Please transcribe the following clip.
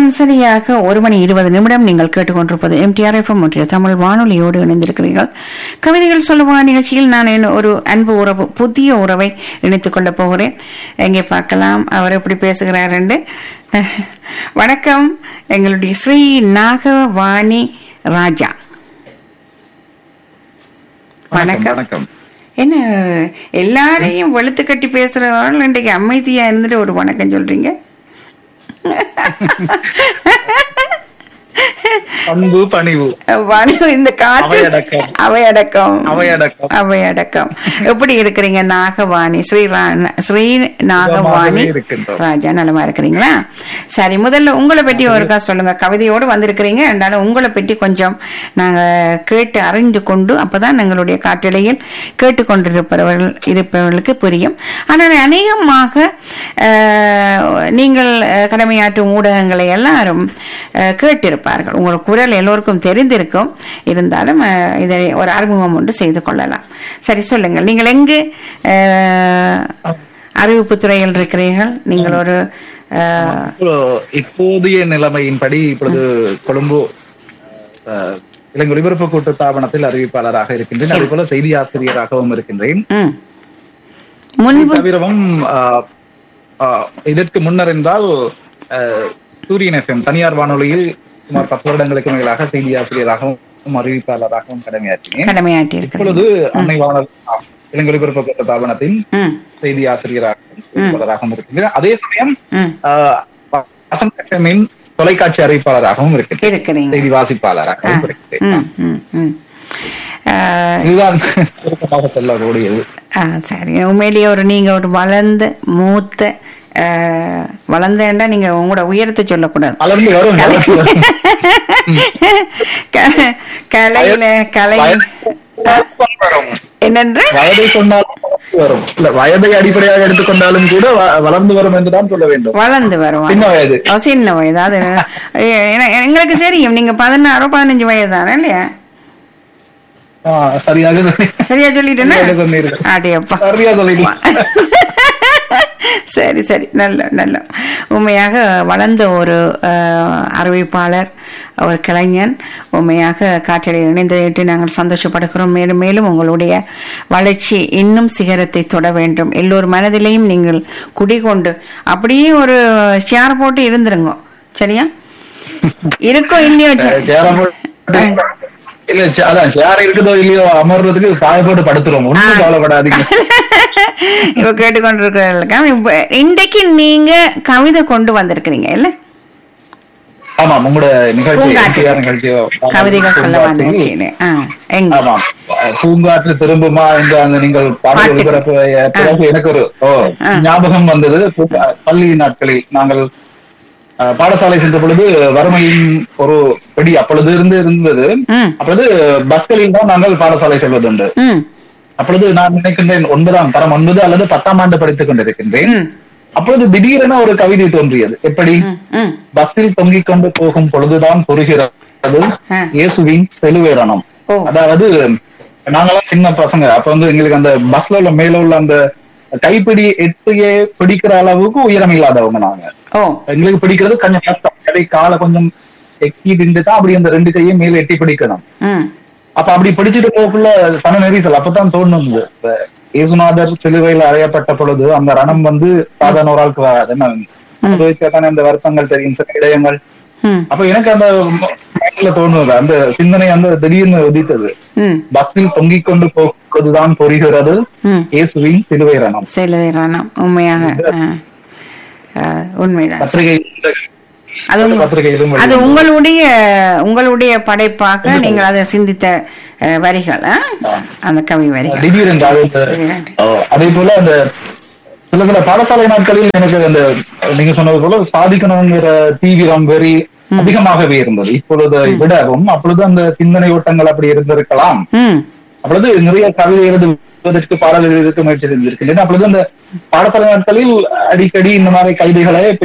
நேரம் சரியாக ஒரு மணி இருபது நிமிடம் நீங்கள் கேட்டுக்கொண்டிருப்பது எம்டிஆர் எஃப்எம் ஒன்றிய தமிழ் வானொலியோடு இணைந்திருக்கிறீர்கள் கவிதைகள் சொல்லுவா நிகழ்ச்சியில் நான் என் ஒரு அன்பு உறவு புதிய உறவை இணைத்துக் கொள்ளப் போகிறேன் எங்கே பார்க்கலாம் அவர் எப்படி பேசுகிறார் என்று வணக்கம் எங்களுடைய ஸ்ரீ நாகவாணி ராஜா வணக்கம் வணக்கம் என்ன எல்லாரையும் வெளுத்து கட்டி பேசுறவர்கள் இன்றைக்கு அமைதியா இருந்துட்டு ஒரு வணக்கம் சொல்றீங்க அன்பு பணிவு வணக்கம் இந்த காற்று அவையடக்கம். அவையடக்கம் அவையடக்கம். அவையடக்கம் எப்படி இருக்கிறீங்க நாகவாணி ஸ்ரீ ரா- ஸ்ரீ நாகவாணி சுகமாகவே இருக்கின்றோம். ராஜா நலமா இருக்கிறீங்களா சரி முதல்ல உங்களை பற்றி ஒருக்கா சொல்லுங்க கவிதையோடு வந்திருக்கிறீங்க என்றாலும் உங்களை பற்றி கொஞ்சம் நாங்க கேட்டு அறிந்து கொண்டு அப்பதான் எங்களுடைய காற்றலையில் கேட்டுக்கொண்டிருப்பவர்கள் இருப்பவர்களுக்கு புரியும் ஆனால் அநேகமாக அஹ், நீங்கள் அஹ், கடமையாற்றும் ஊடகங்களை எல்லாரும் அஹ், கேட்டிருப்பார்கள் உங்களோட குரல் எல்லோருக்கும் தெரிந்திருக்கும் இருந்தாலும் அஹ், இதை ஒரு அறிமுகம் ஒன்று செய்து கொள்ளலாம் சரி சொல்லுங்கள் நீங்கள் எங்கு அஹ், அறிவிப்பு துறையில் இருக்கிறீர்கள் நீங்கள் ஒரு அஹ், இப்போ இப்போதைய நிலைமையின்படி இப்பொழுது கொழும்பு அஹ், இலங்கை ஒலிபரப்பு கூட்டு தாபனத்தில் அறிவிப்பாளராக இருக்கின்றேன் அதே போல செய்தி ஆசிரியராகவும் இருக்கின்றேன் ம். முன்பு தவிரவும் அஹ், அஹ், இதற்கு முன்னர் என்றால் அஹ், சூரியன் எஃப்எம் தனியார் வானொலியில் சுமார் பத்து வருடங்களுக்கு மேலாக செய்தி ஆசிரியராகவும் அறிவிப்பாளராகவும் கடமையாற்றினேன் கடமையாற்றி இருக்கிறீர்கள் இப்பொழுது அன்னை வானொலி ஆ, இலங்கை ஒலிபரப்பு கூட்டு தாபனத்தின் ம் செய்தி ஆசிரியராகவும் அறிவிப்பாளராகவும் இருக்கின்றேன் அதே சமயம் ம் ஆஹ், வசந்த் எஃப்எம்மின் தொலைக்காட்சி அறிவிப்பாளராகவும் இருக்கின்றேன் இருக்கிறீங்க செய்தி வாசிப்பாளராகவும் இருக்கின்றேன் ம் ம் ம் அஹ், இதுதான் சுருக்கமாக சொல்லக்கூடியது ஆ சரி உண்மையிலேயே ஒரு நீங்க ஒரு வளர்ந்த மூத்த அஹ், வளர்ந்தேன்டா நீங்க உங்களோட உயரத்தை சொல்லக்கூடாது வளர்ந்து வரும் வளர்ந்து வரும். க- கலையில கலை வயது வரும். என்னென்று வயதை சொன்னாலும் வளர்ந்து வரும் இல்ல வயதை அடிப்படையாக எடுத்துக்கொண்டாலும் கூட வ- வளர்ந்து வரும் என்றுதான் சொல்ல வேண்டும் வளர்ந்து வரும் சின்ன வயது ஓ, சின்ன வயது அது எ- என- எங்களுக்கு தெரியும் நீங்க பதினாறோ பதினஞ்சு வயது தானே இல்லையா ஆ, சரியாக சொன்னீங்க. சரியா சொல்லிட்டேன்னா சரியாக சொன்னீர்கள். அடியப்பா சரியா சொல்லிட்டீங்க சரி சரி நல்ல நல்ல உண்மையாக வளர்ந்த ஒரு அஹ், அறிவிப்பாளர் ஒரு கலைஞன் உண்மையாக காற்றலை இணைந்ததை நாங்கள் சந்தோஷப்படுகிறோம் மேலும் மேலும் உங்களுடைய வளர்ச்சி இன்னும் சிகரத்தை தொட வேண்டும் எல்லோர் மனதிலையும் நீங்கள் குடிகொண்டு அப்படியே ஒரு ஷேர் போட்டு இருந்துருங்க சரியா இருக்கோ இல்லையோ ச- சேரம் போட்டு- இல்ல சே- அதான் சேர் இருக்குதோ இல்லையோ அமர்றதுக்கு பாய போட்டு படுத்துருவோம் ஒன்றும் கவலைப்படாதீங்க இப்ப கேட்டுக்கொண்டிருக்கிறவர்களுக்கு இப்ப இன்றைக்கு நீங்க கவிதை கொண்டு வந்திருக்கிறீங்க இல்ல ஆமா உங்களோட நிகழ்ச்சி பூங்காற்று. NTR நிகழ்ச்சியோ கவிதைகள் சொல்லவா பூங்காற்று. நிகழ்ச்சியில ஆ, எங்க ஆமாம் பூங்காற்று திரும்புமா என்ற அந்த நீங்கள் பாடல் பாட்டு. ஒளிபரப்பு பிறகு எனக்கு ஒரு ஓ ஆ. ஞாபகம் வந்தது பூங்கா- பள்ளி நாட்களில் நாங்கள் அஹ், பாடசாலை சென்ற பொழுது வறுமையின் ஒரு படி அப்பொழுது இருந்து இருந்தது ம் அப்பொழுது பஸ்களில் தான் நாங்கள் பாடசாலை செல்வதுண்டு ம் அப்பொழுது நான் நினைக்கின்றேன் ஒன்பதாம் தரம் ஒன்பது அல்லது பத்தாம் ஆண்டு படித்துக் கொண்டிருக்கின்றேன் ம் அப்பொழுது திடீரென ஒரு கவிதை தோன்றியது எப்படி ம், ம் பஸ்ஸில் தொங்கிக் கொண்டு போகும் பொழுதுதான் புரிகிறது ஆ. இயேசுவின் செலுவேரணம் ஓ அதாவது நாங்கெல்லாம் சின்ன பசங்க அப்ப வந்து எங்களுக்கு அந்த பஸ்ல உள்ள மேல உள்ள அந்த கைப்பிடி எட்டியே பிடிக்கிற அளவுக்கு உயரம் இல்லாதவங்க நாங்க ஓ எங்களுக்கு பிடிக்கிறது கொஞ்சம் கஷ்டம் கடை காலை கொஞ்சம் எக்கி திண்டு தான் அப்படி அந்த ரெண்டு கையும் மேல எட்டி பிடிக்கணும் ம் அப்ப அப்படி பிடிச்சிட்டு போக்குள்ள சன நெரிசல் அப்பதான் தோணும் இப்ப இயேசுநாதர் சிலுவையில் அறையப்பட்ட பொழுது அந்த ரணம் வந்து சாதாரண ஒரு ஆளுக்கு வராது என்ன அனுபவிச்சாதானே அந்த வருத்தங்கள் தெரியும் சில இடயங்கள் ம் அப்ப எனக்கு அந்த மைண்ட்ல தோணுது அந்த சிந்தனை அந்த திடீர்னு உதித்தது ம் பஸ்ஸில் தொங்கிக் கொண்டு போவதுதான் பொறிகிறது ம் இயேசுவின் சிலுவை ரணம் செல்வேரானம் உண்மையாக ஆ. ஆ, உண்மைதான் பத்திரிகை அது உங்க- பத்திரிகையிலும் அது உங்களுடைய உங்களுடைய படைப்பாக நீங்கள் அதை சிந்தித்த அஹ், வரிகள் ஆ? அந்த கவி வரிகள் திடீரென்று அது ஓ, அதே போல அந்த சில சில பாடசாலை நாட்களில் எனக்கு அந்த நீங்க சொன்னது போல சாதிக்கணுங்கிற தீவிரம் வெறி அதிகமாகவே இருந்தது இப்பொழுது விடவும் அப்பொழுது அந்த சிந்தனை ஓட்டங்கள் அப்படி இருந்திருக்கலாம் ம் அப்பொழுது நிறைய கவிதை எழுதுவதற்கு பாடல் எழுதுவதற்கு முயற்சி செஞ்சிருக்கின்றேன் அப்பொழுது அந்த பாடசாலை நாட்களில் அடிக்கடி இந்த மாதிரி கவிதைகளை